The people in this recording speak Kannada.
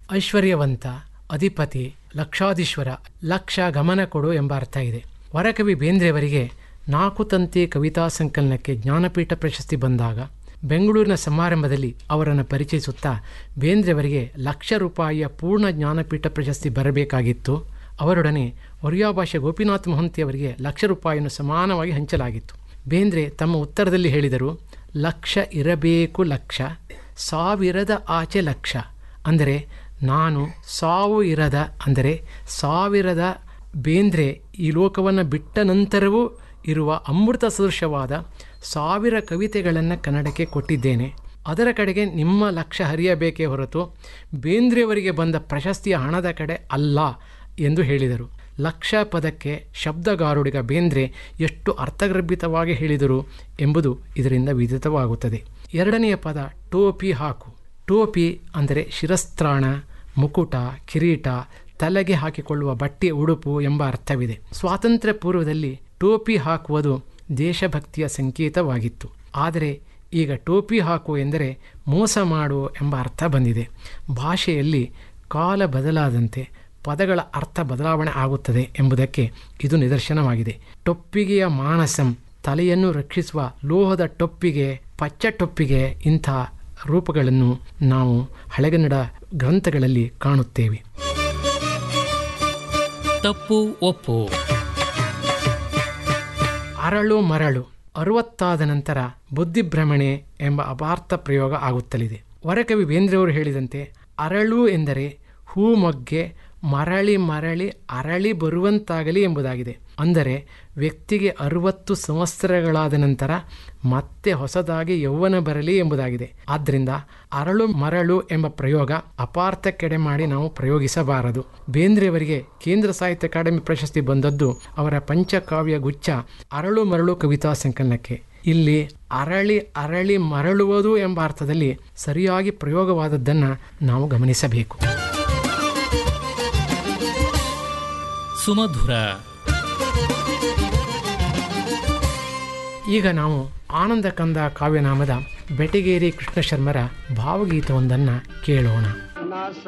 ಐಶ್ವರ್ಯವಂತ ಅಧಿಪತಿ ಲಕ್ಷಾಧೀಶ್ವರ ಲಕ್ಷ ಗಮನ ಕೊಡು ಎಂಬ ಅರ್ಥ ಇದೆ ವರಕವಿ ಬೇಂದ್ರೆಯವರಿಗೆ ನಾಲ್ಕು ತಂತಿ ಕವಿತಾ ಸಂಕಲನಕ್ಕೆ ಜ್ಞಾನಪೀಠ ಪ್ರಶಸ್ತಿ ಬಂದಾಗ ಬೆಂಗಳೂರಿನ ಸಮಾರಂಭದಲ್ಲಿ ಅವರನ್ನು ಪರಿಚಯಿಸುತ್ತಾ ಬೇಂದ್ರೆಯವರಿಗೆ ಲಕ್ಷ ರೂಪಾಯಿಯ ಪೂರ್ಣ ಜ್ಞಾನಪೀಠ ಪ್ರಶಸ್ತಿ ಬರಬೇಕಾಗಿತ್ತು ಅವರೊಡನೆ ಒರಿಯಾ ಭಾಷೆ ಗೋಪಿನಾಥ್ ಮೊಹಂತಿಯವರಿಗೆ ಲಕ್ಷ ರೂಪಾಯಿಯನ್ನು ಸಮಾನವಾಗಿ ಹಂಚಲಾಗಿತ್ತು ಬೇಂದ್ರೆ ತಮ್ಮ ಉತ್ತರದಲ್ಲಿ ಹೇಳಿದರು ಲಕ್ಷ ಇರಬೇಕು ಲಕ್ಷ ಸಾವಿರದ ಆಚೆ ಲಕ್ಷ ಅಂದರೆ ನಾನು ಸಾವು ಇರದ ಅಂದರೆ ಸಾವಿರದ ಬೇಂದ್ರೆ ಈ ಲೋಕವನ್ನು ಬಿಟ್ಟ ನಂತರವೂ ಇರುವ ಅಮೃತ ಸದೃಶವಾದ ಸಾವಿರ ಕವಿತೆಗಳನ್ನು ಕನ್ನಡಕ್ಕೆ ಕೊಟ್ಟಿದ್ದೇನೆ ಅದರ ಕಡೆಗೆ ನಿಮ್ಮ ಲಕ್ಷ್ಯ ಹರಿಯಬೇಕೇ ಹೊರತು ಬೇಂದ್ರೆಯವರಿಗೆ ಬಂದ ಪ್ರಶಸ್ತಿಯ ಹಣದ ಕಡೆ ಅಲ್ಲ ಎಂದು ಹೇಳಿದರು ಲಕ್ಷ ಪದಕ್ಕೆ ಶಬ್ದಗಾರುಡಿಗ ಬೇಂದ್ರೆ ಎಷ್ಟು ಅರ್ಥಗರ್ಭಿತವಾಗಿ ಹೇಳಿದರು ಎಂಬುದು ಇದರಿಂದ ವಿದಿತವಾಗುತ್ತದೆ ಎರಡನೆಯ ಪದ ಟೋಪಿ ಹಾಕು ಟೋಪಿ ಅಂದರೆ ಶಿರಸ್ತ್ರಾಣ ಮುಕುಟ ಕಿರೀಟ ತಲೆಗೆ ಹಾಕಿಕೊಳ್ಳುವ ಬಟ್ಟೆ ಉಡುಪು ಎಂಬ ಅರ್ಥವಿದೆ ಸ್ವಾತಂತ್ರ್ಯ ಪೂರ್ವದಲ್ಲಿ ಟೋಪಿ ಹಾಕುವುದು ದೇಶಭಕ್ತಿಯ ಸಂಕೇತವಾಗಿತ್ತು ಆದರೆ ಈಗ ಟೋಪಿ ಹಾಕು ಎಂದರೆ ಮೋಸ ಮಾಡು ಎಂಬ ಅರ್ಥ ಬಂದಿದೆ ಭಾಷೆಯಲ್ಲಿ ಕಾಲ ಬದಲಾದಂತೆ ಪದಗಳ ಅರ್ಥ ಬದಲಾವಣೆ ಆಗುತ್ತದೆ ಎಂಬುದಕ್ಕೆ ಇದು ನಿದರ್ಶನವಾಗಿದೆ ಟೊಪ್ಪಿಗೆಯ ಮಾನಸಂ ತಲೆಯನ್ನು ರಕ್ಷಿಸುವ ಲೋಹದ ಟೊಪ್ಪಿಗೆ ಪಚ್ಚ ಟೊಪ್ಪಿಗೆ ಇಂಥ ರೂಪಗಳನ್ನು ನಾವು ಹಳೆಗನ್ನಡ ಗ್ರಂಥಗಳಲ್ಲಿ ಕಾಣುತ್ತೇವೆ ತಪ್ಪು ಒಪ್ಪು ಅರಳು ಮರಳು ಅರುವತ್ತಾದ ನಂತರ ಬುದ್ಧಿಭ್ರಮಣೆ ಎಂಬ ಅಪಾರ್ಥ ಪ್ರಯೋಗ ಆಗುತ್ತಲಿದೆ ವರಕವಿ ಬೇಂದ್ರೆಯವರು ಹೇಳಿದಂತೆ ಅರಳು ಎಂದರೆ ಹೂ ಮೊಗ್ಗೆ ಮರಳಿ ಮರಳಿ ಅರಳಿ ಬರುವಂತಾಗಲಿ ಎಂಬುದಾಗಿದೆ ಅಂದರೆ ವ್ಯಕ್ತಿಗೆ ಅರುವತ್ತು ಸಂವತ್ಸರಗಳಾದ ನಂತರ ಮತ್ತೆ ಹೊಸದಾಗಿ ಯೌವನ ಬರಲಿ ಎಂಬುದಾಗಿದೆ ಆದ್ದರಿಂದ ಅರಳು ಮರಳು ಎಂಬ ಪ್ರಯೋಗ ಅಪಾರ್ಥಕ್ಕೆಡೆ ಮಾಡಿ ನಾವು ಪ್ರಯೋಗಿಸಬಾರದು ಬೇಂದ್ರೆಯವರಿಗೆ ಕೇಂದ್ರ ಸಾಹಿತ್ಯ ಅಕಾಡೆಮಿ ಪ್ರಶಸ್ತಿ ಬಂದದ್ದು ಅವರ ಪಂಚಕಾವ್ಯ ಗುಚ್ಛ ಅರಳು ಮರಳು ಕವಿತಾ ಸಂಕಲನಕ್ಕೆ ಇಲ್ಲಿ ಅರಳಿ ಅರಳಿ ಮರಳುವುದು ಎಂಬ ಅರ್ಥದಲ್ಲಿ ಸರಿಯಾಗಿ ಪ್ರಯೋಗವಾದದ್ದನ್ನು ನಾವು ಗಮನಿಸಬೇಕು ಸುಮಧುರ ಈಗ ನಾವು ಆನಂದ ಕಂದ ಕಾವ್ಯನಾಮದ ಬೆಟಗೇರಿ ಕೃಷ್ಣ ಶರ್ಮರ ಭಾವಗೀತವೊಂದನ್ನು ಕೇಳೋಣ